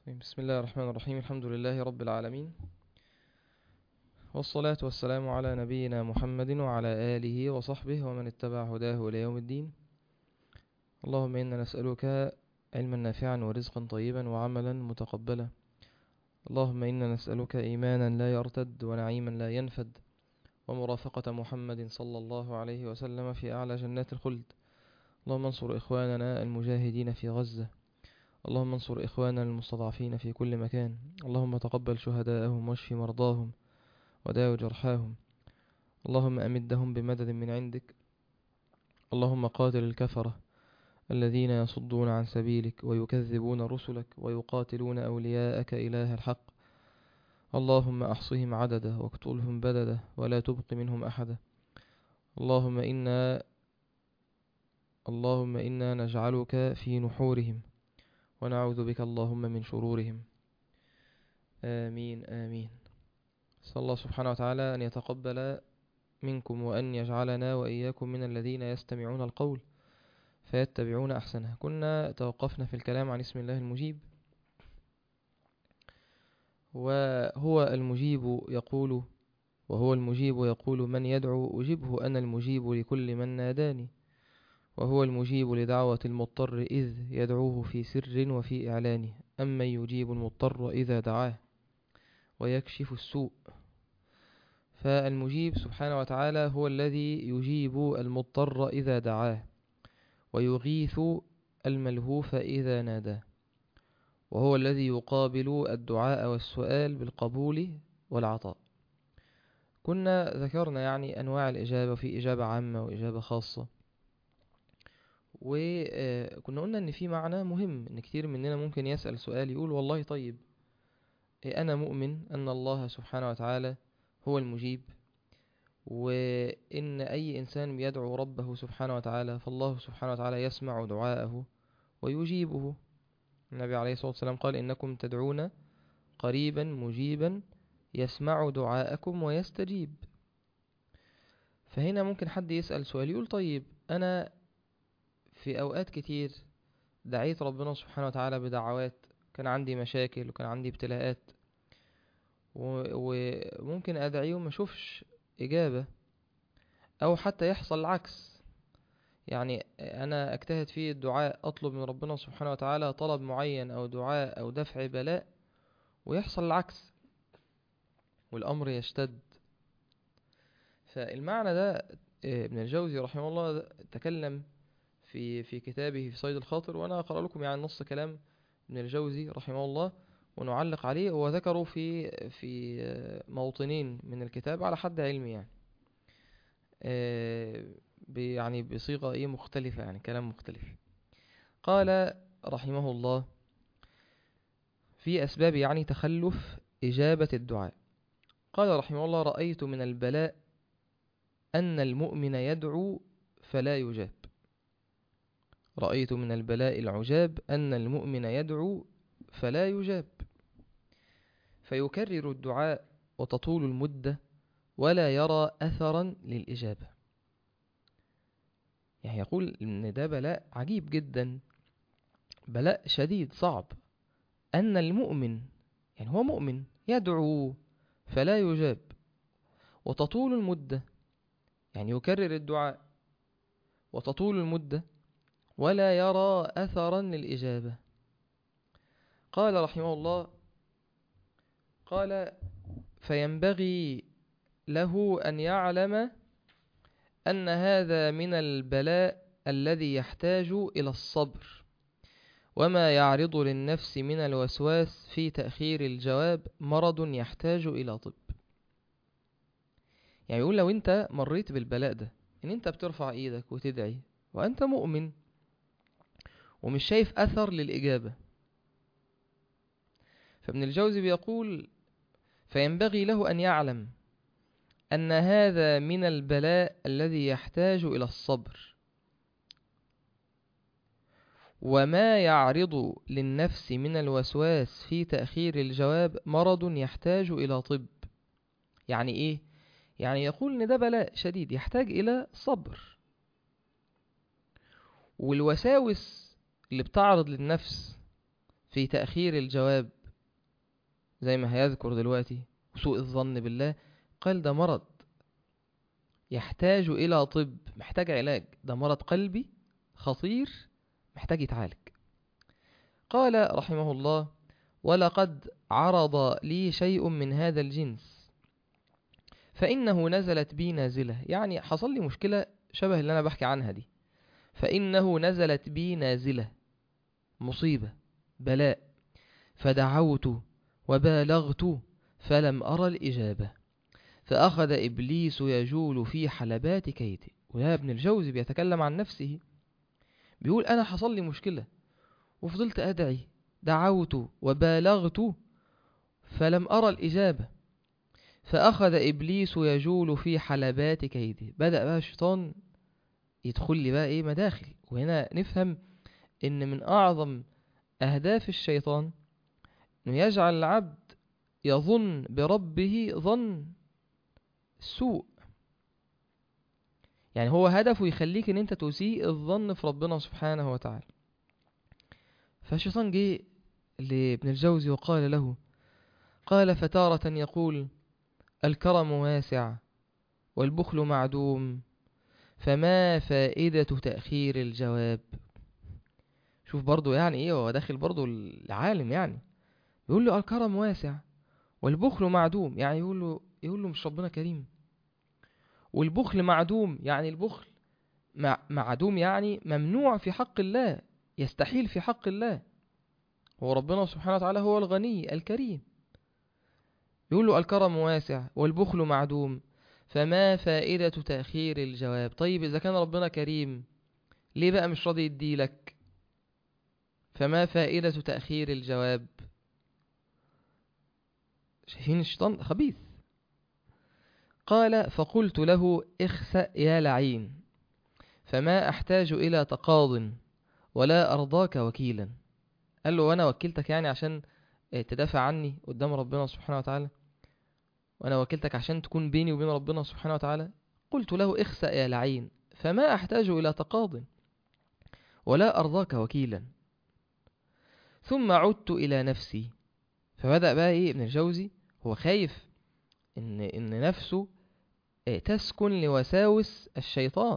بسم الله الرحمن الرحيم الحمد لله رب العالمين والصلاة والسلام على نبينا محمد وعلى آله وصحبه ومن اتبع هداه إلى يوم الدين اللهم إنا نسألك علما نافعا ورزقا طيبا وعملا متقبلا اللهم إنا نسألك إيمانا لا يرتد ونعيما لا ينفد ومرافقة محمد صلى الله عليه وسلم في أعلى جنات الخلد اللهم انصر إخواننا المجاهدين في غزة اللهم انصر إخواننا المستضعفين في كل مكان اللهم تقبل شهداءهم واشف مرضاهم وداو جرحاهم اللهم أمدهم بمدد من عندك اللهم قاتل الكفرة الذين يصدون عن سبيلك ويكذبون رسلك ويقاتلون أولياءك إله الحق اللهم أحصهم عددا واقتلهم بددا ولا تبق منهم أحدا اللهم إنا اللهم إنا نجعلك في نحورهم ونعوذ بك اللهم من شرورهم آمين آمين صلى الله سبحانه وتعالى أن يتقبل منكم وأن يجعلنا وإياكم من الذين يستمعون القول فيتبعون أحسنه كنا توقفنا في الكلام عن اسم الله المجيب وهو المجيب يقول وهو المجيب يقول من يدعو أجبه أنا المجيب لكل من ناداني وهو المجيب لدعوة المضطر إذ يدعوه في سر وفي إعلانه أما يجيب المضطر إذا دعاه ويكشف السوء فالمجيب سبحانه وتعالى هو الذي يجيب المضطر إذا دعاه ويغيث الملهوف إذا ناداه وهو الذي يقابل الدعاء والسؤال بالقبول والعطاء كنا ذكرنا يعني أنواع الإجابة في إجابة عامة وإجابة خاصة وكنا قلنا ان في معنى مهم ان كتير مننا ممكن يسأل سؤال يقول والله طيب انا مؤمن ان الله سبحانه وتعالى هو المجيب وان اي انسان بيدعو ربه سبحانه وتعالى فالله سبحانه وتعالى يسمع دعاءه ويجيبه النبي عليه الصلاة والسلام قال انكم تدعون قريبا مجيبا يسمع دعاءكم ويستجيب فهنا ممكن حد يسأل سؤال يقول طيب انا في أوقات كتير دعيت ربنا سبحانه وتعالى بدعوات كان عندي مشاكل وكان عندي ابتلاءات وممكن أدعيه وما أشوفش إجابة أو حتى يحصل العكس يعني أنا أجتهد في الدعاء أطلب من ربنا سبحانه وتعالى طلب معين أو دعاء أو دفع بلاء ويحصل العكس والأمر يشتد فالمعنى ده ابن الجوزي رحمه الله تكلم في في كتابه في صيد الخاطر وانا اقرا لكم يعني نص كلام ابن الجوزي رحمه الله ونعلق عليه وذكره في في موطنين من الكتاب على حد علمي يعني يعني بصيغه ايه مختلفه يعني كلام مختلف قال رحمه الله في اسباب يعني تخلف اجابه الدعاء قال رحمه الله رايت من البلاء ان المؤمن يدعو فلا يجاب رأيت من البلاء العجاب أن المؤمن يدعو فلا يجاب فيكرر الدعاء وتطول المدة ولا يرى أثرا للإجابة يعني يقول إن ده بلاء عجيب جدا بلاء شديد صعب أن المؤمن يعني هو مؤمن يدعو فلا يجاب وتطول المدة يعني يكرر الدعاء وتطول المدة ولا يرى أثرا للإجابة قال رحمه الله قال فينبغي له أن يعلم أن هذا من البلاء الذي يحتاج إلى الصبر وما يعرض للنفس من الوسواس في تأخير الجواب مرض يحتاج إلى طب يعني يقول لو انت مريت بالبلاء ده ان انت بترفع ايدك وتدعي وانت مؤمن ومش شايف أثر للإجابة فابن الجوزي بيقول فينبغي له أن يعلم أن هذا من البلاء الذي يحتاج إلى الصبر وما يعرض للنفس من الوسواس في تأخير الجواب مرض يحتاج إلى طب يعني إيه؟ يعني يقول إن ده بلاء شديد يحتاج إلى صبر والوساوس اللي بتعرض للنفس في تأخير الجواب زي ما هيذكر دلوقتي وسوء الظن بالله قال ده مرض يحتاج إلى طب محتاج علاج ده مرض قلبي خطير محتاج يتعالج قال رحمه الله ولقد عرض لي شيء من هذا الجنس فإنه نزلت بي نازلة يعني حصل لي مشكلة شبه اللي أنا بحكي عنها دي فإنه نزلت بي نازلة مصيبة بلاء فدعوت وبالغت فلم أرى الإجابة فأخذ إبليس يجول في حلبات كيده ويا ابن الجوزي بيتكلم عن نفسه بيقول أنا حصل لي مشكلة وفضلت أدعي دعوت وبالغت فلم أرى الإجابة فأخذ إبليس يجول في حلبات كيده بدأ بقى الشيطان يدخل لي بقى إيه مداخل وهنا نفهم إن من أعظم أهداف الشيطان إنه يجعل العبد يظن بربه ظن سوء يعني هو هدفه يخليك ان انت تسيء الظن في ربنا سبحانه وتعالى فالشيطان جه لابن الجوزي وقال له قال فتارة يقول الكرم واسع والبخل معدوم فما فائدة تأخير الجواب شوف برضو يعني ايه هو داخل برضو العالم يعني يقول له الكرم واسع والبخل معدوم يعني يقول له يقول له مش ربنا كريم والبخل معدوم يعني البخل مع معدوم يعني ممنوع في حق الله يستحيل في حق الله هو ربنا سبحانه وتعالى هو الغني الكريم يقول له الكرم واسع والبخل معدوم فما فائدة تأخير الجواب طيب إذا كان ربنا كريم ليه بقى مش راضي يديلك فما فائدة تأخير الجواب شايفين الشيطان خبيث قال فقلت له اخسأ يا لعين فما أحتاج إلى تقاض ولا أرضاك وكيلا قال له وأنا وكلتك يعني عشان تدافع عني قدام ربنا سبحانه وتعالى وأنا وكلتك عشان تكون بيني وبين ربنا سبحانه وتعالى قلت له اخسأ يا لعين فما أحتاج إلى تقاض ولا أرضاك وكيلا ثم عدت إلى نفسي فبدأ بقى إيه ابن الجوزي هو خايف إن, إن نفسه تسكن لوساوس الشيطان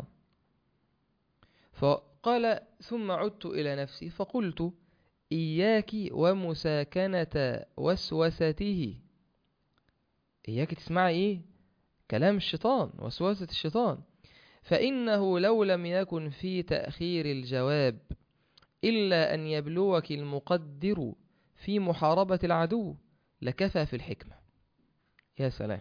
فقال ثم عدت إلى نفسي فقلت إياك ومساكنة وسوسته إياك تسمعي إيه كلام الشيطان وسوسة الشيطان فإنه لو لم يكن في تأخير الجواب إلا أن يبلوك المقدر في محاربة العدو لكفى في الحكمة يا سلام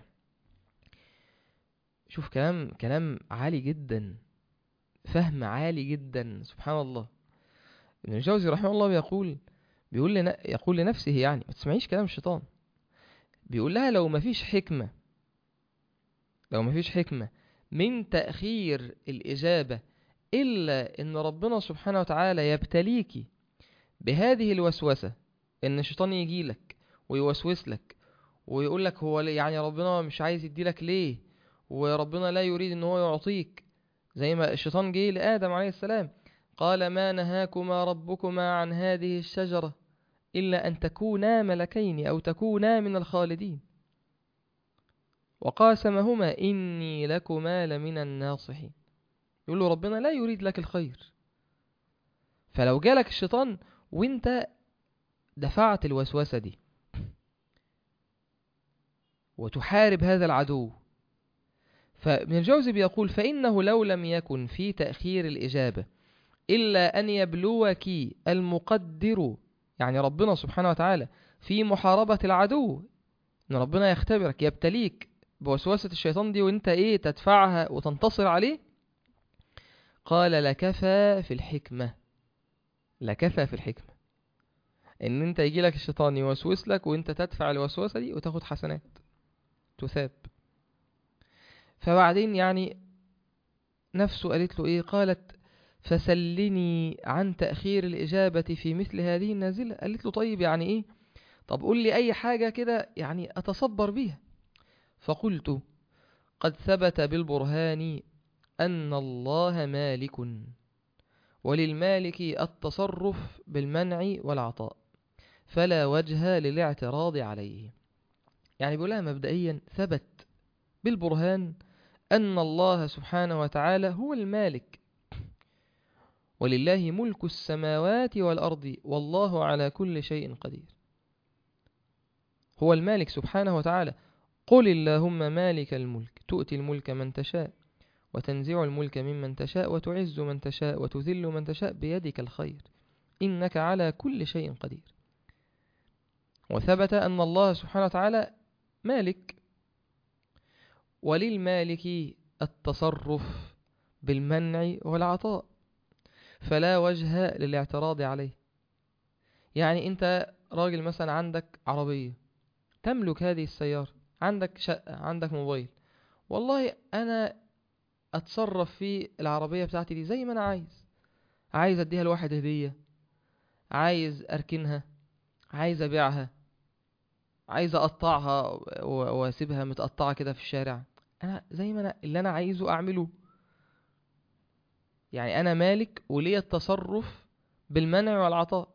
شوف كلام كلام عالي جدا فهم عالي جدا سبحان الله ابن الجوزي رحمه الله بيقول بيقول لنا يقول لنفسه يعني ما تسمعيش كلام الشيطان بيقول لها لو ما فيش حكمة لو ما فيش حكمة من تأخير الإجابة إلا إن ربنا سبحانه وتعالى يبتليكي بهذه الوسوسة إن الشيطان يجيلك ويوسوس لك ويقول لك هو يعني ربنا مش عايز يديلك ليه وربنا لا يريد ان هو يعطيك زي ما الشيطان جه لآدم عليه السلام قال ما نهاكما ربكما عن هذه الشجرة إلا أن تكونا ملكين أو تكونا من الخالدين وقاسمهما إني لكما لمن الناصحين يقول له ربنا لا يريد لك الخير فلو جالك الشيطان وانت دفعت الوسوسة دي وتحارب هذا العدو فابن الجوزي بيقول فإنه لو لم يكن في تأخير الإجابة إلا أن يبلوك المقدر يعني ربنا سبحانه وتعالى في محاربة العدو إن ربنا يختبرك يبتليك بوسوسة الشيطان دي وانت ايه تدفعها وتنتصر عليه قال لكفى في الحكمة لكفى في الحكمة ان انت يجي لك الشيطان يوسوس لك وانت تدفع الوسوسة دي وتاخد حسنات تثاب فبعدين يعني نفسه قالت له ايه قالت فسلني عن تأخير الإجابة في مثل هذه النازلة قالت له طيب يعني ايه طب قول لي اي حاجة كده يعني اتصبر بيها فقلت قد ثبت بالبرهان أن الله مالك وللمالك التصرف بالمنع والعطاء فلا وجه للاعتراض عليه يعني بيقولها مبدئيا ثبت بالبرهان أن الله سبحانه وتعالى هو المالك ولله ملك السماوات والأرض والله على كل شيء قدير هو المالك سبحانه وتعالى قل اللهم مالك الملك تؤتي الملك من تشاء وتنزع الملك ممن تشاء وتعز من تشاء وتذل من تشاء بيدك الخير إنك على كل شيء قدير وثبت أن الله سبحانه وتعالى مالك وللمالك التصرف بالمنع والعطاء فلا وجه للاعتراض عليه يعني انت راجل مثلا عندك عربية تملك هذه السيارة عندك شقة عندك موبايل والله انا اتصرف في العربية بتاعتي دي زي ما انا عايز عايز اديها لواحد هدية عايز اركنها عايز ابيعها عايز اقطعها واسيبها متقطعة كده في الشارع انا زي ما انا اللي انا عايزه اعمله يعني انا مالك ولي التصرف بالمنع والعطاء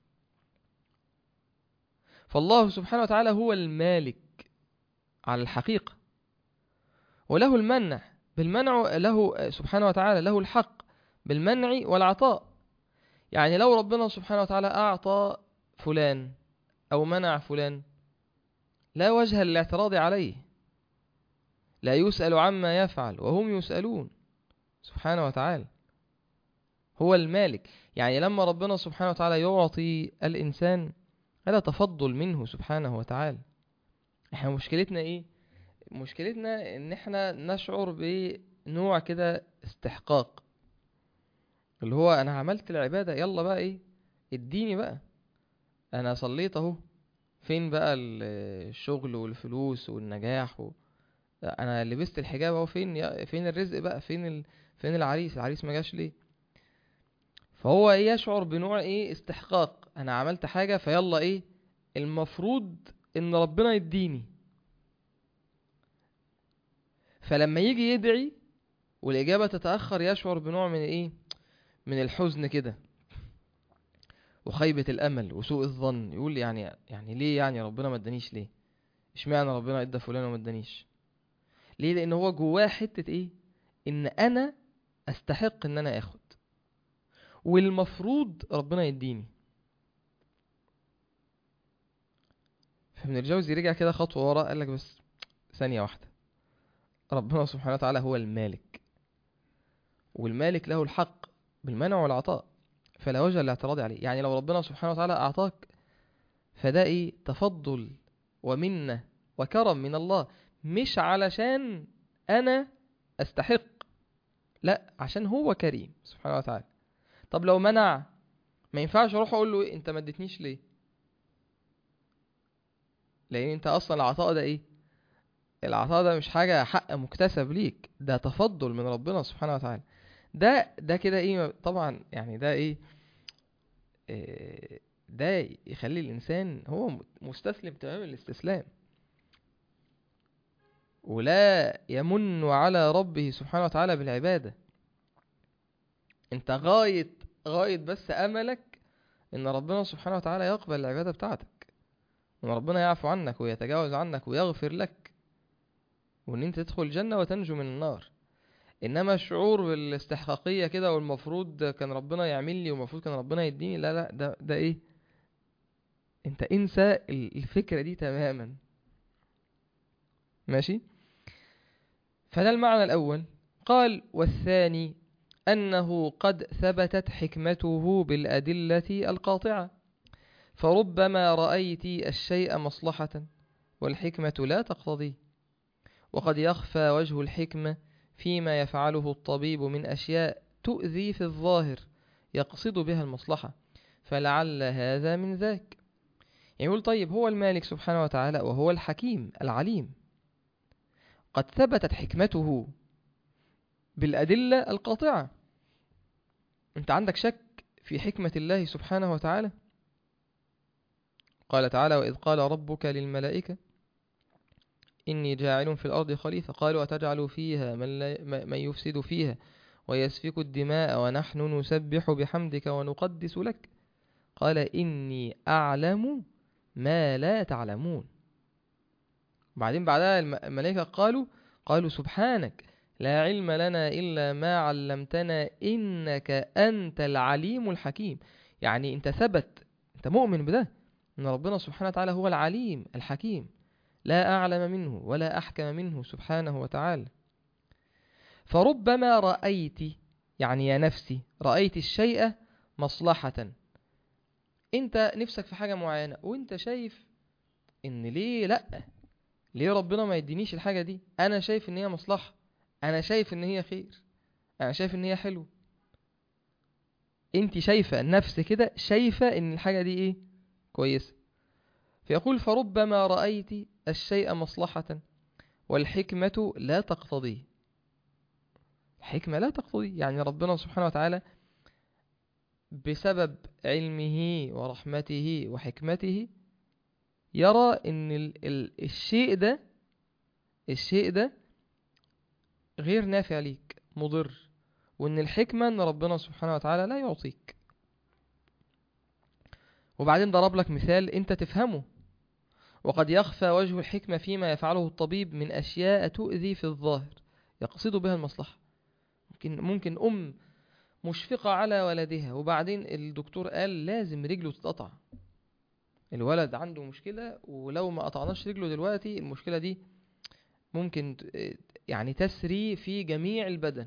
فالله سبحانه وتعالى هو المالك على الحقيقة وله المنع بالمنع له سبحانه وتعالى له الحق بالمنع والعطاء يعني لو ربنا سبحانه وتعالى أعطى فلان أو منع فلان لا وجه للاعتراض عليه لا يسأل عما يفعل وهم يسألون سبحانه وتعالى هو المالك يعني لما ربنا سبحانه وتعالى يعطي الإنسان هذا تفضل منه سبحانه وتعالى احنا مشكلتنا ايه مشكلتنا ان احنا نشعر بنوع كده استحقاق اللي هو انا عملت العبادة يلا بقى ايه اديني بقى انا صليت اهو فين بقى الشغل والفلوس والنجاح و... انا لبست الحجاب اهو فين فين الرزق بقى فين ال... فين العريس العريس ما جاش ليه فهو ايه يشعر بنوع ايه استحقاق انا عملت حاجة فيلا ايه المفروض ان ربنا يديني فلما يجي يدعي والاجابة تتأخر يشعر بنوع من ايه من الحزن كده وخيبة الامل وسوء الظن يقول يعني يعني ليه يعني ربنا ما ادانيش ليه اشمعنى ربنا ادى فلان وما ادانيش ليه لان هو جواه حتة ايه ان انا استحق ان انا اخد والمفروض ربنا يديني فابن الجوزي رجع كده خطوة ورا قال لك بس ثانية واحدة ربنا سبحانه وتعالى هو المالك والمالك له الحق بالمنع والعطاء فلا وجه للاعتراض عليه يعني لو ربنا سبحانه وتعالى أعطاك فده إيه تفضل ومنة وكرم من الله مش علشان أنا أستحق لا عشان هو كريم سبحانه وتعالى طب لو منع ما ينفعش اروح اقول له إيه انت ما اديتنيش ليه لان انت اصلا العطاء ده ايه العطاء ده مش حاجة حق مكتسب ليك ده تفضل من ربنا سبحانه وتعالى ده ده كده ايه طبعا يعني ده ايه, إيه ده يخلي الانسان هو مستسلم تمام الاستسلام ولا يمن على ربه سبحانه وتعالى بالعبادة انت غاية غاية بس املك ان ربنا سبحانه وتعالى يقبل العبادة بتاعتك ان ربنا يعفو عنك ويتجاوز عنك ويغفر لك وان انت تدخل الجنة وتنجو من النار انما الشعور بالاستحقاقية كده والمفروض كان ربنا يعمل لي والمفروض كان ربنا يديني لا لا ده ده ايه انت انسى الفكرة دي تماما ماشي فده المعنى الاول قال والثاني أنه قد ثبتت حكمته بالأدلة القاطعة فربما رأيت الشيء مصلحة والحكمة لا تقتضي وقد يخفى وجه الحكمة فيما يفعله الطبيب من أشياء تؤذي في الظاهر يقصد بها المصلحة فلعل هذا من ذاك يقول طيب هو المالك سبحانه وتعالى وهو الحكيم العليم قد ثبتت حكمته بالأدلة القاطعة أنت عندك شك في حكمة الله سبحانه وتعالى قال تعالى وإذ قال ربك للملائكة إني جاعل في الأرض خليفة قالوا أتجعل فيها من, لا من يفسد فيها ويسفك الدماء ونحن نسبح بحمدك ونقدس لك قال إني أعلم ما لا تعلمون وبعدين بعدها الم- الملائكة قالوا قالوا سبحانك لا علم لنا إلا ما علمتنا إنك أنت العليم الحكيم يعني أنت ثبت أنت مؤمن بده أن ربنا سبحانه وتعالى هو العليم الحكيم لا أعلم منه ولا أحكم منه سبحانه وتعالى فربما رأيت يعني يا نفسي رأيت الشيء مصلحة أنت نفسك في حاجة معينة وأنت شايف إن ليه لأ ليه ربنا ما يدينيش الحاجة دي أنا شايف إن هي مصلحة أنا شايف إن هي خير أنا شايف إن هي حلو أنت شايفة النفس كده شايفة إن الحاجة دي إيه كويسة فيقول فربما رأيت الشيء مصلحة والحكمة لا تقتضي الحكمة لا تقتضي يعني ربنا سبحانه وتعالى بسبب علمه ورحمته وحكمته يرى ان ال ال الشيء ده الشيء ده غير نافع ليك مضر وان الحكمة ان ربنا سبحانه وتعالى لا يعطيك وبعدين ضرب لك مثال انت تفهمه وقد يخفى وجه الحكمة فيما يفعله الطبيب من أشياء تؤذي في الظاهر يقصد بها المصلحة ممكن ممكن أم مشفقة على ولدها وبعدين الدكتور قال لازم رجله تتقطع الولد عنده مشكلة ولو ما قطعناش رجله دلوقتي المشكلة دي ممكن ت- يعني تسري في جميع البدن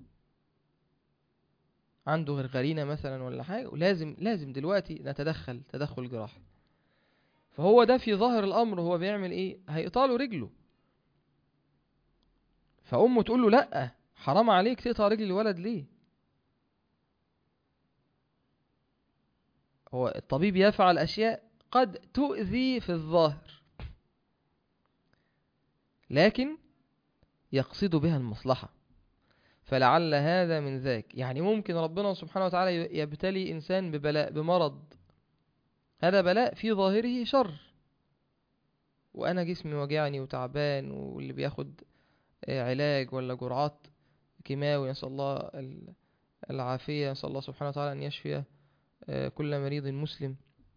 عنده غرغرينة مثلا ولا حاجة ولازم لازم دلوقتي نتدخل تدخل جراحي فهو ده في ظاهر الأمر هو بيعمل إيه هيقطع له رجله فأمه تقول له لأ حرام عليك تقطع رجل الولد ليه هو الطبيب يفعل أشياء قد تؤذي في الظاهر لكن يقصد بها المصلحة فلعل هذا من ذاك يعني ممكن ربنا سبحانه وتعالى يبتلي إنسان ببلاء بمرض هذا بلاء في ظاهره شر وأنا جسمي وجعني وتعبان واللي بياخد آه، علاج ولا جرعات كيماوي نسأل الله ال- العافية نسأل الله سبحانه وتعالى أن يشفي آه، كل مريض مسلم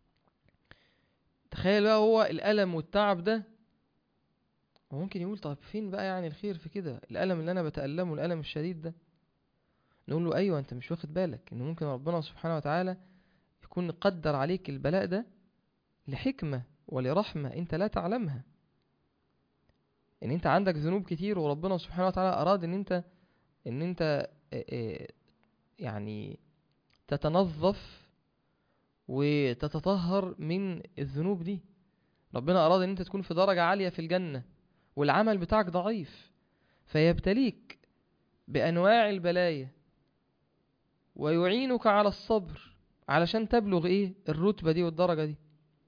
تخيل بقى هو الألم والتعب ده وممكن يقول طب فين بقى يعني الخير في كده الألم اللي أنا بتألمه الألم الشديد ده نقول له أيوة أنت مش واخد بالك إن ممكن ربنا سبحانه وتعالى يكون قدر عليك البلاء ده لحكمة ولرحمة أنت لا تعلمها إن أنت عندك ذنوب كتير وربنا سبحانه وتعالى أراد إن أنت إن أنت آه، آه، يعني تتنظف وتتطهر من الذنوب دي ربنا أراد إن أنت تكون في درجة عالية في الجنة والعمل بتاعك ضعيف فيبتليك بأنواع البلايا ويعينك على الصبر علشان تبلغ إيه الرتبة دي والدرجة دي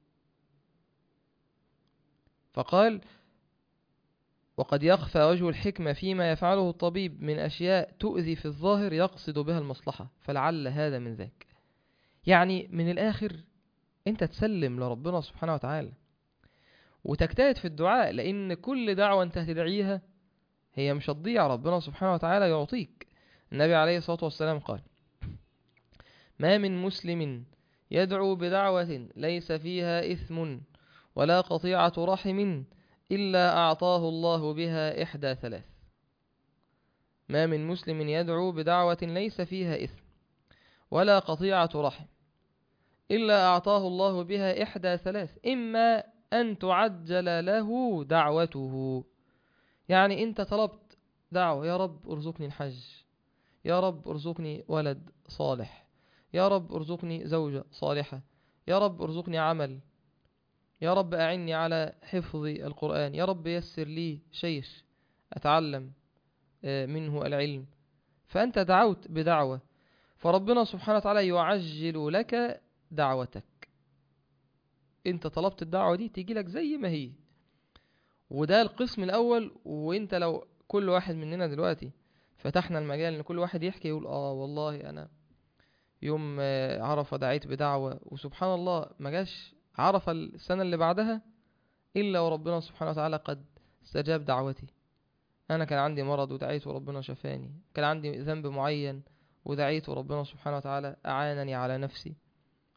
فقال وقد يخفى وجه الحكمة فيما يفعله الطبيب من أشياء تؤذي في الظاهر يقصد بها المصلحة فلعل هذا من ذاك يعني من الآخر أنت تسلم لربنا سبحانه وتعالى وتجتهد في الدعاء لأن كل دعوة أنت هتدعيها هي مش هتضيع ربنا سبحانه وتعالى يعطيك النبي عليه الصلاة والسلام قال ما من مسلم يدعو بدعوة ليس فيها إثم ولا قطيعة رحم إلا أعطاه الله بها إحدى ثلاث ما من مسلم يدعو بدعوة ليس فيها إثم ولا قطيعة رحم إلا أعطاه الله بها إحدى ثلاث إما أن تعجل له دعوته يعني أنت طلبت دعوة يا رب ارزقني الحج يا رب ارزقني ولد صالح يا رب ارزقني زوجة صالحة يا رب ارزقني عمل يا رب أعني على حفظ القرآن يا رب يسر لي شيخ أتعلم آه، منه العلم فأنت دعوت بدعوة فربنا سبحانه وتعالى يعجل لك دعوتك انت طلبت الدعوة دي تيجي لك زي ما هي وده القسم الأول وانت لو كل واحد مننا دلوقتي فتحنا المجال ان كل واحد يحكي يقول اه والله انا يوم آه، عرفة دعيت بدعوة وسبحان الله ما جاش عرفة السنة اللي بعدها إلا وربنا سبحانه وتعالى قد استجاب دعوتي أنا كان عندي مرض ودعيت وربنا شفاني كان عندي ذنب معين ودعيت وربنا سبحانه وتعالى أعانني على نفسي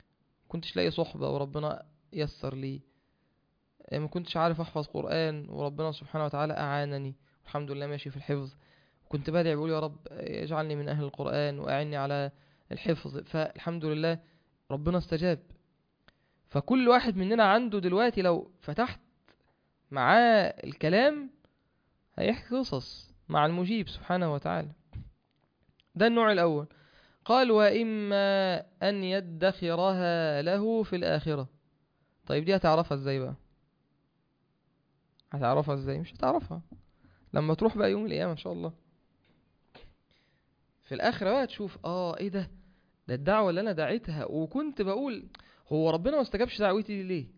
كنتش لاقي صحبة وربنا يسر لي ما كنتش عارف احفظ قرآن وربنا سبحانه وتعالى اعانني الحمد لله ماشي في الحفظ كنت بدعي بقول يا رب اجعلني من اهل القرآن واعني على الحفظ فالحمد لله ربنا استجاب فكل واحد مننا عنده دلوقتي لو فتحت معاه الكلام هيحكي قصص مع المجيب سبحانه وتعالى ده النوع الأول قال وإما أن يدخرها له في الآخرة طيب دي هتعرفها ازاي بقى هتعرفها ازاي مش هتعرفها لما تروح بقى يوم القيامة ان شاء الله في الآخرة بقى تشوف اه ايه ده ده الدعوة اللي انا دعيتها وكنت بقول هو ربنا ما استجابش دعوتي دي ليه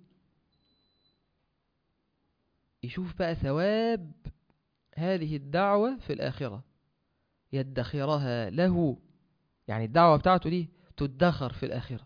يشوف بقى ثواب هذه الدعوة في الآخرة يدخرها له يعني الدعوة بتاعته دي تدخر في الآخرة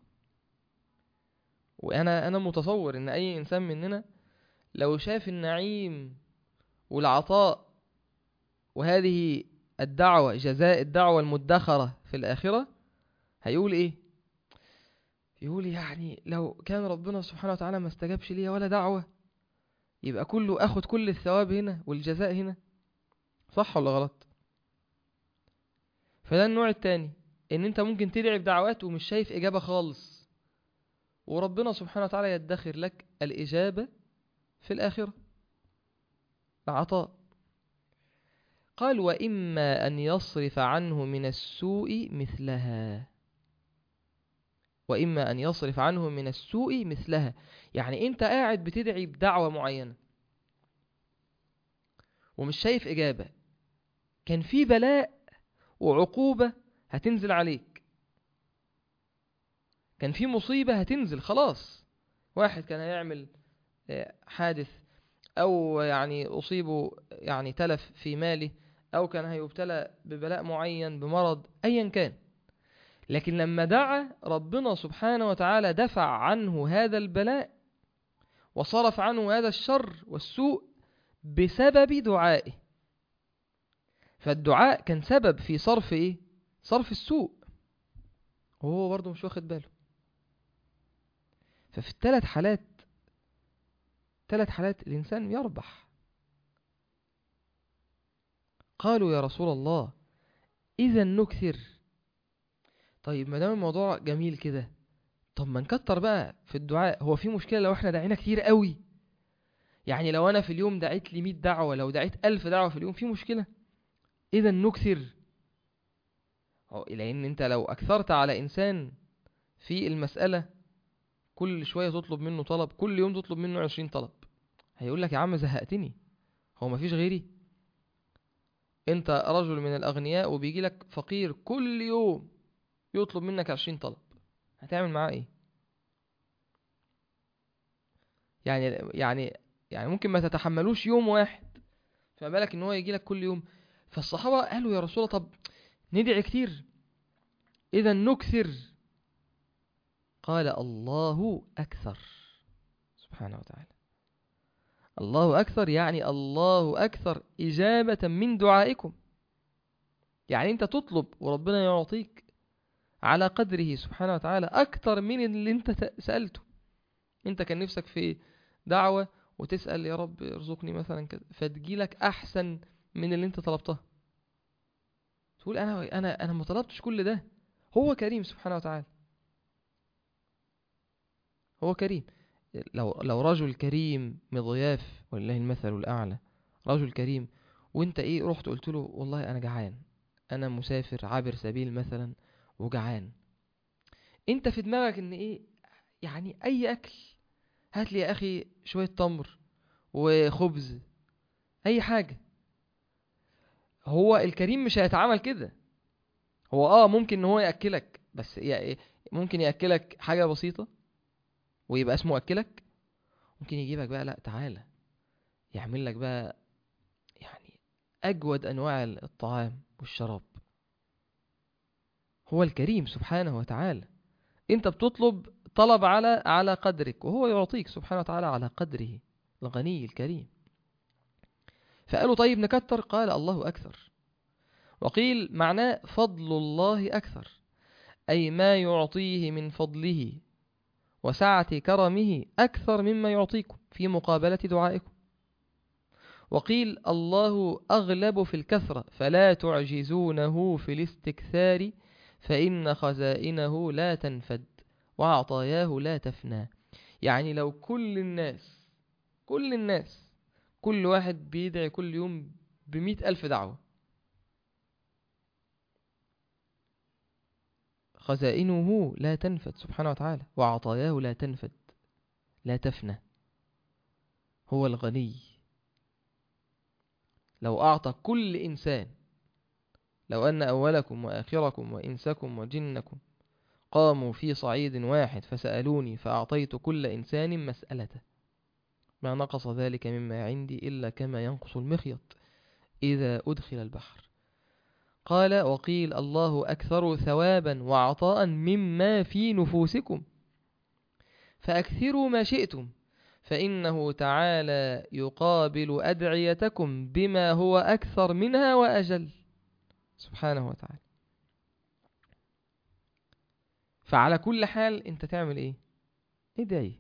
وأنا أنا متصور إن أي إنسان مننا لو شاف النعيم والعطاء وهذه الدعوة جزاء الدعوة المدخرة في الآخرة هيقول إيه؟ يقول يعني لو كان ربنا سبحانه وتعالى ما استجابش ليا ولا دعوة يبقى كله أخد كل الثواب هنا والجزاء هنا صح ولا غلط؟ فده النوع التاني ان انت ممكن تدعي بدعوات ومش شايف اجابة خالص وربنا سبحانه وتعالى يدخر لك الاجابة في الاخرة العطاء قال واما ان يصرف عنه من السوء مثلها واما ان يصرف عنه من السوء مثلها يعني انت قاعد بتدعي بدعوة معينة ومش شايف اجابة كان في بلاء وعقوبة هتنزل عليك كان في مصيبة هتنزل خلاص واحد كان هيعمل حادث أو يعني أصيبه يعني تلف في ماله أو كان هيبتلى ببلاء معين بمرض أيا كان لكن لما دعا ربنا سبحانه وتعالى دفع عنه هذا البلاء وصرف عنه هذا الشر والسوء بسبب دعائه فالدعاء كان سبب في صرف ايه صرف السوء وهو برضه مش واخد باله ففي الثلاث حالات ثلاث حالات الإنسان يربح قالوا يا رسول الله إذا نكثر طيب ما دام الموضوع جميل كده طب ما نكتر بقى في الدعاء هو في مشكلة لو احنا دعينا كتير قوي يعني لو أنا في اليوم دعيت لي 100 دعوة لو دعيت ألف دعوة في اليوم في مشكلة إذا نكثر لأن أنت لو أكثرت على إنسان في المسألة كل شوية تطلب منه طلب كل يوم تطلب منه عشرين طلب هيقول لك يا عم زهقتني هو مفيش غيري انت رجل من الأغنياء وبيجي لك فقير كل يوم يطلب منك عشرين طلب هتعمل معاه ايه يعني يعني يعني ممكن ما تتحملوش يوم واحد فما بالك ان هو يجي لك كل يوم فالصحابة قالوا يا رسول الله طب ندعي كتير إذا نكثر قال الله أكثر سبحانه وتعالى الله أكثر يعني الله أكثر إجابة من دعائكم يعني أنت تطلب وربنا يعطيك على قدره سبحانه وتعالى أكثر من اللي أنت سألته أنت كان نفسك في دعوة وتسأل يا رب ارزقني مثلا كذا فتجيلك أحسن من اللي أنت طلبتها تقول أنا أنا أنا ما طلبتش كل ده هو كريم سبحانه وتعالى هو كريم لو لو رجل كريم مضياف ولله المثل الأعلى رجل كريم وانت ايه رحت قلت له والله انا جعان انا مسافر عابر سبيل مثلا وجعان انت في دماغك ان ايه يعني اي اكل هات لي يا اخي شوية تمر وخبز اي حاجة هو الكريم مش هيتعامل كده هو اه ممكن ان هو ياكلك بس يعني ممكن ياكلك حاجة بسيطة ويبقى اسمه أكلك ممكن يجيبك بقى لا تعالى يعمل لك بقى يعني أجود أنواع الطعام والشراب هو الكريم سبحانه وتعالى أنت بتطلب طلب على على قدرك وهو يعطيك سبحانه وتعالى على قدره الغني الكريم فقالوا طيب نكتر قال الله أكثر وقيل معناه فضل الله أكثر أي ما يعطيه من فضله وسعة كرمه أكثر مما يعطيكم في مقابلة دعائكم وقيل الله أغلب في الكثرة فلا تعجزونه في الاستكثار فإن خزائنه لا تنفد وعطاياه لا تفنى يعني لو كل الناس كل الناس كل واحد بيدعي كل يوم بمئة ألف دعوة خزائنه لا تنفد سبحانه وتعالى وعطاياه لا تنفد لا تفنى هو الغني لو أعطى كل إنسان لو أن أولكم وآخركم وإنسكم وجنكم قاموا في صعيد واحد فسألوني فأعطيت كل إنسان مسألته ما نقص ذلك مما عندي إلا كما ينقص المخيط إذا أدخل البحر قال وقيل الله أكثر ثوابا وعطاء مما في نفوسكم فأكثروا ما شئتم فإنه تعالى يقابل أدعيتكم بما هو أكثر منها وأجل سبحانه وتعالى فعلى كل حال انت تعمل ايه ادعي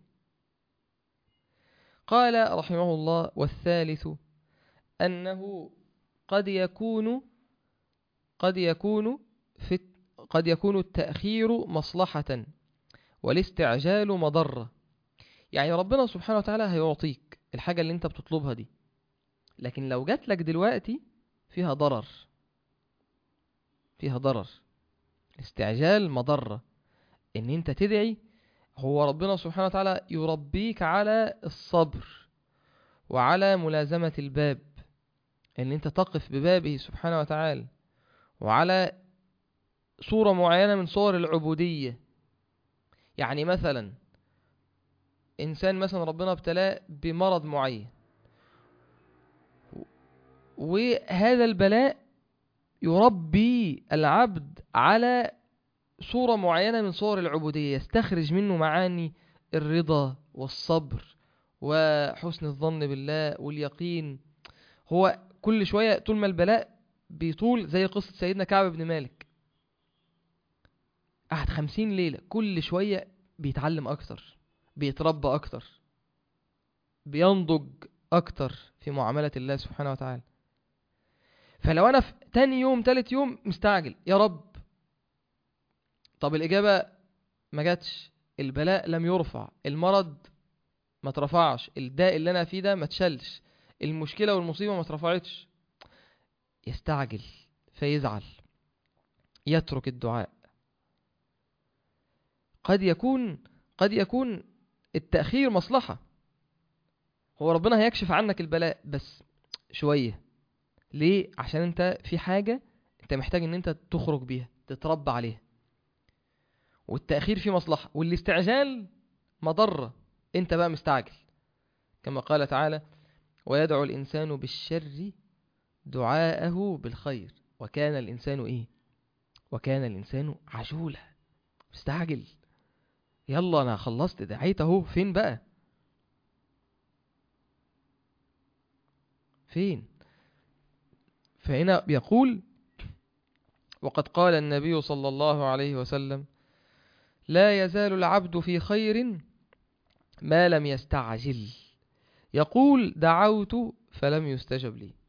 قال رحمه الله والثالث أنه قد يكون قد يكون في قد يكون التأخير مصلحة والاستعجال مضرة يعني ربنا سبحانه وتعالى هيعطيك الحاجة اللي انت بتطلبها دي لكن لو جات لك دلوقتي فيها ضرر فيها ضرر الاستعجال مضرة ان انت تدعي هو ربنا سبحانه وتعالى يربيك على الصبر وعلى ملازمة الباب ان انت تقف ببابه سبحانه وتعالى وعلى صورة معينة من صور العبودية يعني مثلا إنسان مثلا ربنا ابتلاه بمرض معين وهذا البلاء يربي العبد على صورة معينة من صور العبودية يستخرج منه معاني الرضا والصبر وحسن الظن بالله واليقين هو كل شوية طول ما البلاء بيطول زي قصة سيدنا كعب بن مالك قعد خمسين ليلة كل شوية بيتعلم أكتر بيتربى أكتر بينضج أكتر في معاملة الله سبحانه وتعالى فلو أنا في تاني يوم تالت يوم مستعجل يا رب طب الإجابة ما جاتش البلاء لم يرفع المرض ما اترفعش الداء اللي أنا فيه ده ما تشلش المشكلة والمصيبة ما اترفعتش يستعجل فيزعل يترك الدعاء قد يكون قد يكون التأخير مصلحة هو ربنا هيكشف عنك البلاء بس شوية ليه عشان انت في حاجة انت محتاج ان انت تخرج بيها تتربى عليها والتأخير فيه مصلحة والاستعجال مضرة انت بقى مستعجل كما قال تعالى ويدعو الإنسان بالشر دعاءه بالخير وكان الإنسان إيه وكان الإنسان عجولا مستعجل يلا أنا خلصت دعيت أهو فين بقى فين فهنا بيقول وقد قال النبي صلى الله عليه وسلم لا يزال العبد في خير ما لم يستعجل يقول دعوت فلم يستجب لي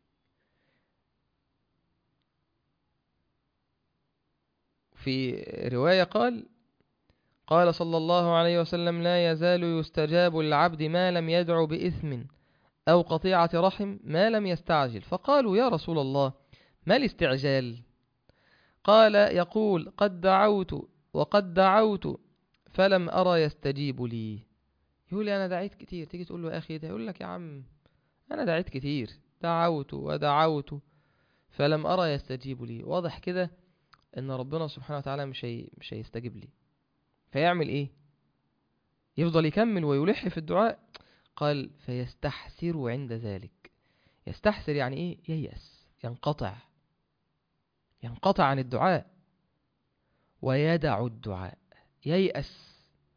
في رواية قال قال صلى الله عليه وسلم لا يزال يستجاب للعبد ما لم يدعو بإثم أو قطيعة رحم ما لم يستعجل فقالوا يا رسول الله ما الاستعجال قال يقول قد دعوت وقد دعوت فلم أرى يستجيب لي يقول لي أنا دعيت كتير تيجي تقول له يا أخي ده يقول لك يا عم أنا دعيت كتير دعوت ودعوت فلم أرى يستجيب لي واضح كده ان ربنا سبحانه وتعالى مش هي مش هيستجيب لي فيعمل ايه يفضل يكمل ويلح في الدعاء قال فيستحسر عند ذلك يستحسر يعني ايه ييأس ينقطع ينقطع عن الدعاء ويدع الدعاء ييأس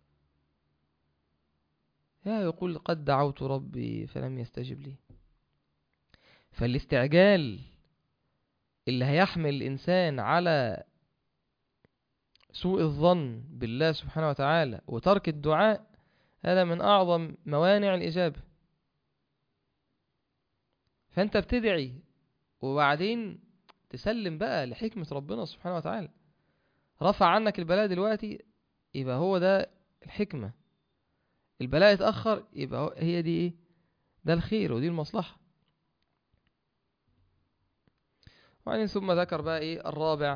يا يقول قد دعوت ربي فلم يستجب لي فالاستعجال اللي هيحمل الإنسان على سوء الظن بالله سبحانه وتعالى وترك الدعاء هذا من أعظم موانع الإجابة فأنت بتدعي وبعدين تسلم بقى لحكمة ربنا سبحانه وتعالى رفع عنك البلاء دلوقتي يبقى هو ده الحكمة البلاء اتأخر يبقى هي دي ايه ده الخير ودي المصلحة وبعدين ثم ذكر بقى ايه الرابع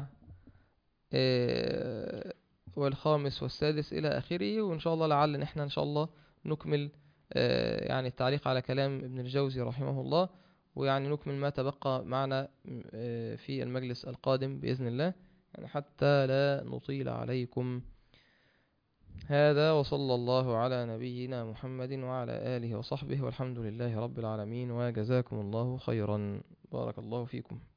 إيه والخامس والسادس إلى آخره وإن شاء الله لعل نحن إن شاء الله نكمل إيه يعني التعليق على كلام ابن الجوزي رحمه الله ويعني نكمل ما تبقى معنا إيه في المجلس القادم بإذن الله يعني حتى لا نطيل عليكم هذا وصلى الله على نبينا محمد وعلى آله وصحبه والحمد لله رب العالمين وجزاكم الله خيرا بارك الله فيكم